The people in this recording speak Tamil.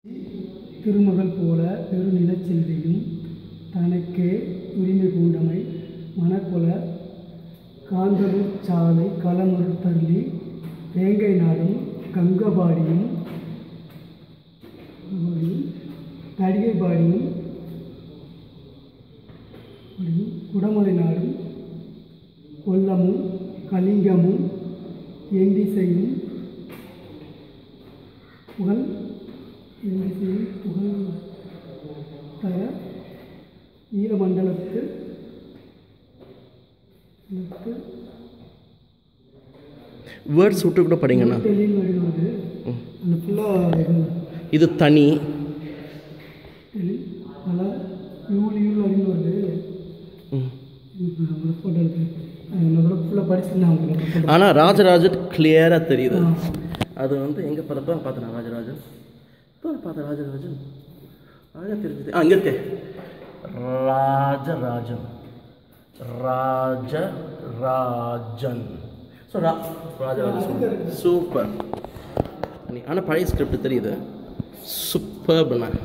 திருமகள் போல பெருநிலச்செல்வியும் தனக்கே உரிமை பூண்டமை மணக்கொல காந்தலூர் சாலை களமருள் தருளி வேங்கை நாடும் கங்கபாடியும் தடிகைபாடியும் பாடியும் குடமலை நாடும் கொல்லமும் கலிங்கமும் எண்டிசையும் புகழ் எண்டிசையும் புகழ் தர ஈரமண்டலத்து ஈரத்து வேர்ட்ஸ் விட்டு கூட படிங்கண்ணா தெளிவு வருவது அந்த ஃபுல்லாக இது இது தனி தெளி பல யூல் யூல் அப்படின்னு வருது ம். நம்மளோட ஃபோட்டோ எடுத்து நம்மளோட ஃபுல்லாக படிச்சுருந்தேன் அவங்களோட ஆனால் ராஜராஜன் கிளியராக தெரியுது அது வந்து எங்கே பார்த்தப்ப பார்த்தேன் ராஜராஜன் இப்போ பார்த்தேன் ராஜராஜன் அழகாக தெரிஞ்சுது ஆ இங்கே இருக்கே ராஜராஜன் ராஜராஜன் ஸோ ரா ராஜராஜன் சூப்பர் நீ ஆனால் பழைய ஸ்கிரிப்ட் தெரியுது சூப்பர்ண்ணா